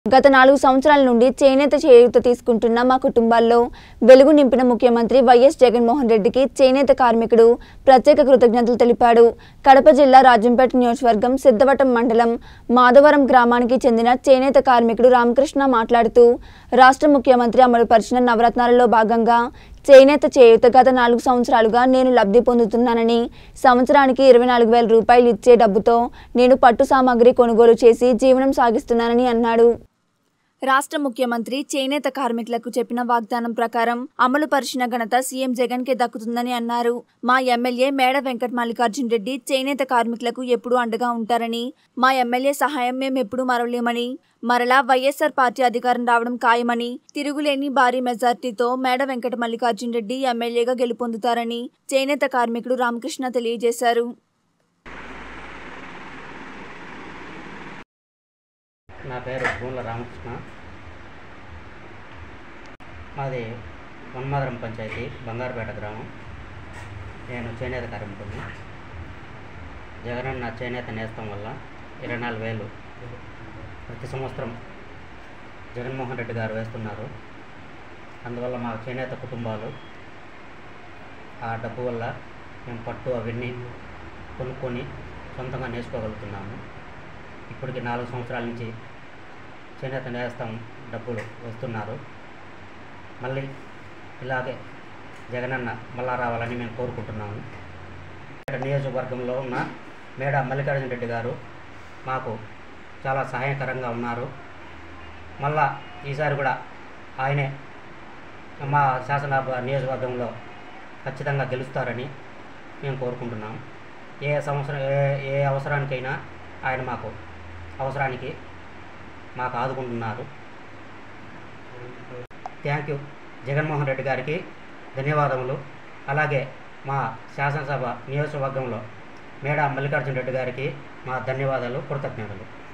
గత నాలుగు సంవత్సరాల నుండి చేనేత చేయూత తీసుకుంటున్న మా కుటుంబాల్లో వెలుగు నింపిన ముఖ్యమంత్రి వైఎస్ జగన్మోహన్ రెడ్డికి చేనేత కార్మికుడు ప్రత్యేక కృతజ్ఞతలు తెలిపాడు కడప జిల్లా రాజంపేట నియోజకవర్గం సిద్ధవటం మండలం మాధవరం గ్రామానికి చెందిన చేనేత కార్మికుడు రామకృష్ణ మాట్లాడుతూ రాష్ట్ర ముఖ్యమంత్రి అమలుపరిచిన నవరత్నాలలో భాగంగా చేనేత చేయూత గత నాలుగు సంవత్సరాలుగా నేను లబ్ధి పొందుతున్నానని సంవత్సరానికి ఇరవై నాలుగు వేల రూపాయలు ఇచ్చే డబ్బుతో నేను పట్టు సామాగ్రి కొనుగోలు చేసి జీవనం సాగిస్తున్నానని అన్నాడు రాష్ట్ర ముఖ్యమంత్రి చేనేత కార్మికులకు చెప్పిన వాగ్దానం ప్రకారం అమలు పరిచిన ఘనత సీఎం జగన్ కే దక్కుతుందని అన్నారు మా ఎమ్మెల్యే మేడ వెంకట మల్లికార్జున్ రెడ్డి చేనేత కార్మికులకు ఎప్పుడూ అండగా ఉంటారని మా ఎమ్మెల్యే సహాయం మేము ఎప్పుడూ మరవలేమని మరలా వైఎస్ఆర్ పార్టీ అధికారం రావడం ఖాయమని తిరుగులేని భారీ మెజార్టీతో మేడ వెంకట మల్లికార్జున్ రెడ్డి ఎమ్మెల్యేగా గెలుపొందుతారని చేనేత కార్మికుడు రామకృష్ణ తెలియజేశారు నా పేరు భూముల రామకృష్ణ మాది వన్మాదరం పంచాయతీ బంగారుపేట గ్రామం నేను చేనేత కార్మికుడిని జగనన్న చేనేత నేస్తం వల్ల ఇరవై నాలుగు వేలు ప్రతి సంవత్సరం జగన్మోహన్ రెడ్డి గారు వేస్తున్నారు అందువల్ల మా చేనేత కుటుంబాలు ఆ డబ్బు వల్ల మేము పట్టు అవన్నీ కొనుక్కొని సొంతంగా నేర్చుకోగలుగుతున్నాము ఇప్పటికి నాలుగు సంవత్సరాల నుంచి చేనేత నేస్తం డబ్బులు వస్తున్నారు మళ్ళీ ఇలాగే జగనన్న మళ్ళా రావాలని మేము కోరుకుంటున్నాము ఇక్కడ నియోజకవర్గంలో ఉన్న మేడ మల్లికార్జున రెడ్డి గారు మాకు చాలా సహాయకరంగా ఉన్నారు మళ్ళా ఈసారి కూడా ఆయనే మా శాసన నియోజకవర్గంలో ఖచ్చితంగా గెలుస్తారని మేము కోరుకుంటున్నాం ఏ సంవత్సరం ఏ ఏ అవసరానికైనా ఆయన మాకు అవసరానికి మాకు ఆదుకుంటున్నారు థ్యాంక్ యూ జగన్మోహన్ రెడ్డి గారికి ధన్యవాదములు అలాగే మా శాసనసభ నియోజకవర్గంలో మేడ మల్లికార్జున రెడ్డి గారికి మా ధన్యవాదాలు కృతజ్ఞతలు